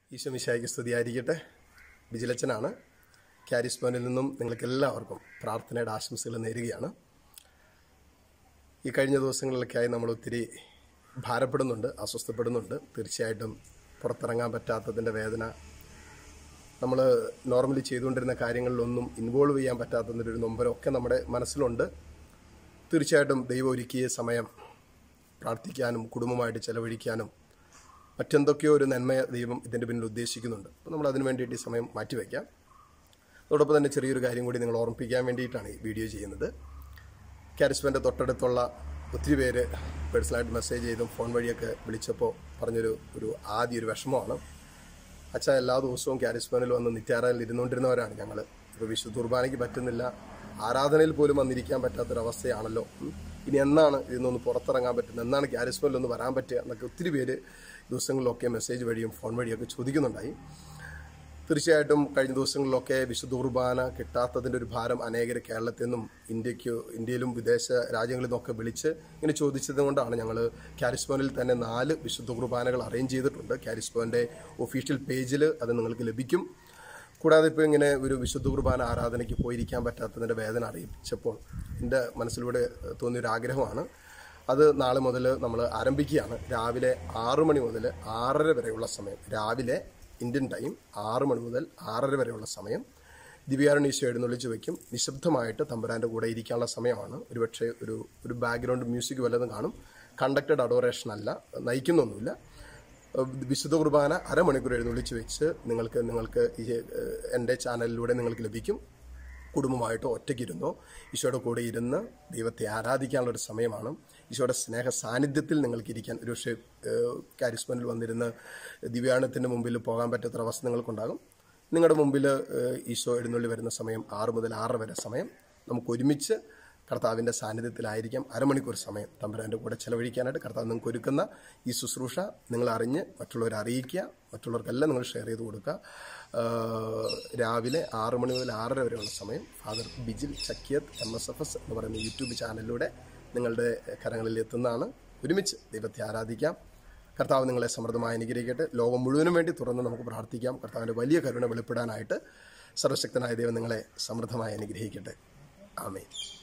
ഈശോമിശായിക്ക് സ്തുതിയായിരിക്കട്ടെ ബിജിലച്ചനാണ് കാരിസ്മോനിൽ നിന്നും നിങ്ങൾക്ക് എല്ലാവർക്കും പ്രാർത്ഥനയുടെ ആശംസകൾ നേരുകയാണ് ഈ കഴിഞ്ഞ ദിവസങ്ങളിലൊക്കെയായി നമ്മൾ ഒത്തിരി ഭാരപ്പെടുന്നുണ്ട് അസ്വസ്ഥപ്പെടുന്നുണ്ട് തീർച്ചയായിട്ടും പുറത്തിറങ്ങാൻ പറ്റാത്തതിൻ്റെ വേദന നമ്മൾ നോർമലി ചെയ്തുകൊണ്ടിരുന്ന കാര്യങ്ങളിലൊന്നും ഇൻവോൾവ് ചെയ്യാൻ പറ്റാത്തതിൻ്റെ ഒരു നൊമ്പരമൊക്കെ നമ്മുടെ മനസ്സിലുണ്ട് തീർച്ചയായിട്ടും ദൈവം ഒരുക്കിയ സമയം പ്രാർത്ഥിക്കാനും കുടുംബമായിട്ട് ചെലവഴിക്കാനും മറ്റെന്തൊക്കെയോ ഒരു നന്മ ദൈവം ഇതിൻ്റെ പിന്നിൽ ഉദ്ദേശിക്കുന്നുണ്ട് അപ്പോൾ നമ്മൾ അതിന് വേണ്ടിയിട്ട് ഈ സമയം മാറ്റിവെക്കാം അതോടൊപ്പം തന്നെ ചെറിയൊരു കാര്യം കൂടി നിങ്ങൾ ഓർമ്മിപ്പിക്കാൻ വേണ്ടിയിട്ടാണ് ഈ വീഡിയോ ചെയ്യുന്നത് കാരിസ്മൻ്റെ തൊട്ടടുത്തുള്ള ഒത്തിരി പേര് പേഴ്സണലായിട്ട് മെസ്സേജ് ചെയ്തും ഫോൺ വഴിയൊക്കെ വിളിച്ചപ്പോൾ പറഞ്ഞൊരു ഒരു ആദ്യ ഒരു വിഷമമാണ് അച്ഛ എല്ലാ ദിവസവും കാരിസ്മനിൽ വന്ന് നിത്യാരാധനയിൽ ഇരുന്നുകൊണ്ടിരുന്നവരാണ് ഞങ്ങൾ ഇപ്പോൾ വിശുദ്ധ കുർബാനയ്ക്ക് പറ്റുന്നില്ല ആരാധനയിൽ പോലും വന്നിരിക്കാൻ പറ്റാത്തൊരവസ്ഥയാണല്ലോ ഉം. ഇനി എന്നാണ് ഇതിന്നൊന്ന് പുറത്തിറങ്ങാൻ പറ്റുന്നത് എന്നാണ് കാരിസ്മനിൽ ഒന്ന് വരാൻ പറ്റുക എന്നൊക്കെ ഒത്തിരി പേര് ദിവസങ്ങളിലൊക്കെ മെസ്സേജ് വഴിയും ഫോൺ വഴിയൊക്കെ ചോദിക്കുന്നുണ്ടായി തീർച്ചയായിട്ടും കഴിഞ്ഞ ദിവസങ്ങളിലൊക്കെ വിശുദ്ധ കുർബാന കിട്ടാത്തതിൻ്റെ ഒരു ഭാരം അനേകർ കേരളത്തിൽ നിന്നും ഇന്ത്യക്ക് ഇന്ത്യയിലും വിദേശ രാജ്യങ്ങളിൽ നിന്നൊക്കെ വിളിച്ച് ഇങ്ങനെ ചോദിച്ചത് കൊണ്ടാണ് ഞങ്ങൾ കാരിസ്പോനിൽ തന്നെ നാല് വിശുദ്ധ കുർബാനകൾ അറേഞ്ച് ചെയ്തിട്ടുണ്ട് കാരിസ്പോൻ്റെ ഒഫീഷ്യൽ പേജിൽ അത് നിങ്ങൾക്ക് ലഭിക്കും കൂടാതെ ഇപ്പോൾ ഇങ്ങനെ ഒരു വിശുദ്ധ കുർബാന ആരാധനയ്ക്ക് പോയിരിക്കാൻ പറ്റാത്തതിൻ്റെ വേദന അറിയിച്ചപ്പോൾ എൻ്റെ മനസ്സിലൂടെ തോന്നിയൊരു ആഗ്രഹമാണ് അത് നാളെ മുതൽ നമ്മൾ ആരംഭിക്കുകയാണ് രാവിലെ ആറു മണി മുതൽ ആറര വരെയുള്ള സമയം രാവിലെ ഇന്ത്യൻ ടൈം ആറ് മണി മുതൽ ആറര വരെയുള്ള സമയം ദിവ്യാരണീശോ എഴുന്നള്ളിച്ച് വയ്ക്കും നിശബ്ദമായിട്ട് തമ്പുരാൻ്റെ കൂടെ ഇരിക്കാനുള്ള സമയമാണ് ഒരുപക്ഷെ ഒരു ഒരു ബാക്ക്ഗ്രൗണ്ട് മ്യൂസിക് വല്ലതും കാണും കണ്ടക്റ്റഡ് അഡോറേഷൻ അല്ല നയിക്കുന്നൊന്നുമില്ല വിശുദ്ധ കുർബാന അരമണിക്കൂർ എഴുന്നള്ളിച്ച് വെച്ച് നിങ്ങൾക്ക് നിങ്ങൾക്ക് ഈ ഏഹ്, എൻ്റെ ചാനലിലൂടെ നിങ്ങൾക്ക് ലഭിക്കും കുടുംബമായിട്ടോ ഒറ്റയ്ക്കിരുന്നോ ഈശോയുടെ കൂടെ ഇരുന്ന് ദൈവത്തെ ആരാധിക്കാനുള്ള ഒരു സമയമാണ് ഈശോയുടെ സ്നേഹ സാന്നിധ്യത്തിൽ നിങ്ങൾക്ക് ഇരിക്കാൻ ഒരു പക്ഷേ കാരിസ്മനിൽ വന്നിരുന്ന് ദിവ്യാണത്തിൻ്റെ മുമ്പിൽ പോകാൻ പറ്റാത്ത അവസ്ഥ നിങ്ങൾക്കുണ്ടാകും നിങ്ങളുടെ മുമ്പിൽ ഏഹ്, ഈശോ എഴുന്നള്ളി വരുന്ന സമയം ആറ് മുതൽ ആറര വരെ സമയം നമുക്ക് ഒരുമിച്ച് കർത്താവിൻ്റെ സാന്നിധ്യത്തിലായിരിക്കാം അരമണിക്കൂർ സമയം തമ്പുരാൻ്റെ കൂടെ ചെലവഴിക്കാനായിട്ട് കർത്താവ് നിങ്ങൾക്ക് ഒരുക്കുന്ന ഈ ശുശ്രൂഷ നിങ്ങൾ അറിഞ്ഞ് മറ്റുള്ളവരെ അറിയിക്കുക മറ്റുള്ളവർക്കെല്ലാം നിങ്ങൾ ഷെയർ ചെയ്ത് കൊടുക്കുക ആഹ് രാവിലെ ആറ് മണി മുതൽ ആറര വരെയുള്ള സമയം father Bijil Chakkiyath M S F S എന്ന് പറയുന്ന യൂട്യൂബ് ചാനലിലൂടെ നിങ്ങളുടെ കരങ്ങളിൽ എത്തുന്നതാണ് ഒരുമിച്ച് ദൈവത്തെ ആരാധിക്കാം കർത്താവ് നിങ്ങളെ സമൃദ്ധമായി അനുഗ്രഹിക്കട്ടെ ലോകം മുഴുവനും വേണ്ടി തുറന്ന് നമുക്ക് പ്രാർത്ഥിക്കാം കർത്താവിൻ്റെ വലിയ കരുണ വെളിപ്പെടാനായിട്ട് സർവശക്തനായ ദൈവം നിങ്ങളെ സമൃദ്ധമായി അനുഗ്രഹിക്കട്ടെ ആമേ